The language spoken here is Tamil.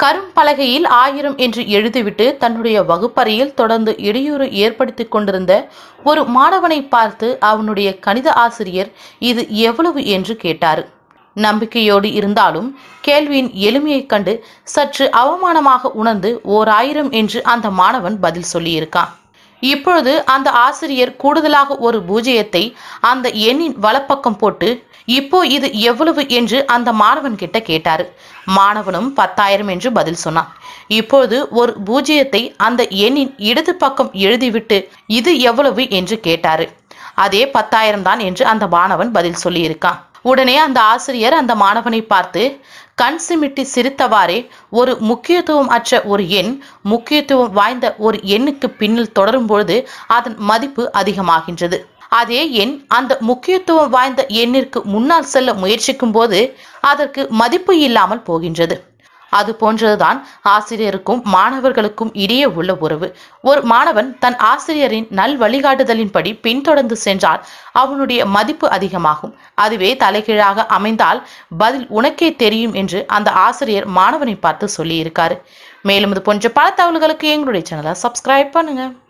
கரும்பலகையில் ஆயிரம் என்று எழுதிவிட்டு தன்னுடைய வகுப்பறையில் தொடர்ந்து இடையூறு ஏற்படுத்திக் கொண்டிருந்த ஒரு மாணவனை பார்த்து அவனுடைய கணித ஆசிரியர் இது எவ்வளவு என்று கேட்டார் நம்பிக்கையோடு இருந்தாலும் கேள்வியின் எளிமையைக் கண்டு சற்று அவமானமாக உணர்ந்து ஓர் ஆயிரம் என்று அந்த மாணவன் பதில் சொல்லியிருக்கான் இப்பொழுது அந்த ஆசிரியர் கூடுதலாக ஒரு பூஜ்ஜியத்தை அந்த எண்ணின் வலப்பக்கம் போட்டு இப்போ இது எவ்வளவு என்று அந்த மாணவன் கிட்ட கேட்டாரு மாணவனும் பத்தாயிரம் என்று பதில் சொன்னான் இப்பொழுது ஒரு பூஜ்ஜியத்தை அந்த எண்ணின் இடது பக்கம் எழுதிவிட்டு இது எவ்வளவு என்று கேட்டாரு அதே பத்தாயிரம் தான் என்று அந்த மாணவன் பதில் சொல்லியிருக்கான் உடனே அந்த ஆசிரியர் அந்த மாணவனை பார்த்து கண் சிமிட்டி சிரித்தவாறே ஒரு முக்கியத்துவம் அற்ற ஒரு எண் முக்கியத்துவம் வாய்ந்த ஒரு எண்ணுக்கு பின்னில் தொடரும் பொழுது அதன் மதிப்பு அதிகமாகின்றது அதே எண் அந்த முக்கியத்துவம் வாய்ந்த எண்ணிற்கு முன்னால் செல்ல முயற்சிக்கும் போது அதற்கு மதிப்பு இல்லாமல் போகின்றது அது போன்றதுதான் ஆசிரியருக்கும் மாணவர்களுக்கும் இடையே உள்ள உறவு ஒரு மாணவன் தன் ஆசிரியரின் நல் வழிகாட்டுதலின்படி பின்தொடர்ந்து சென்றால் அவனுடைய மதிப்பு அதிகமாகும் அதுவே தலைகீழாக அமைந்தால் பதில் உனக்கே தெரியும் என்று அந்த ஆசிரியர் மாணவனை பார்த்து சொல்லியிருக்காரு மேலும் இது போன்ற பல தகவல்களுக்கு எங்களுடைய சேனலை சப்ஸ்கிரைப் பண்ணுங்க